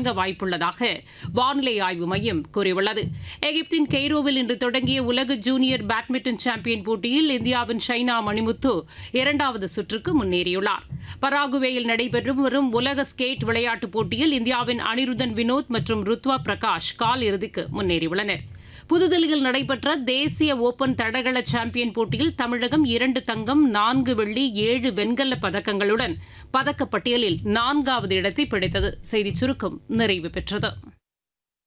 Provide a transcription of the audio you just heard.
தொடங்க வாய்ப்புள்ளதாக வானிலை ஆய்வு மையம் கூறியுள்ளது எகிப்தின் கெய்ரோவில் இன்று தொடங்கிய உலக ஜூனியர் பேட்மிண்டன் சாம்பியன் போட்டியில் இந்தியாவின் ஷைனா மணிமுத்து இரண்டாவது சுற்றுக்கு முன்னேறியுள்ளார் பராகுவேயில் நடைபெற்று வரும் உலக ஸ்கேட் விளையாட்டுப் போட்டியில் இந்தியாவின் அனிருதன் வினோத் மற்றும் ருத்வா பிரகாஷ் கால் இறுதிக்கு முன்னேறியுள்ளனர் புதுதில்லியில் நடைபெற்ற தேசிய ஓபன் தடகள சாம்பியன் போட்டியில் தமிழகம் இரண்டு தங்கம் நான்கு வெள்ளி ஏழு வெண்கல பதக்கங்களுடன் பதக்கப்பட்டியலில் நான்காவது இடத்தை பிடித்தது செய்திச் சுருக்கம் நிறைவு பெற்றது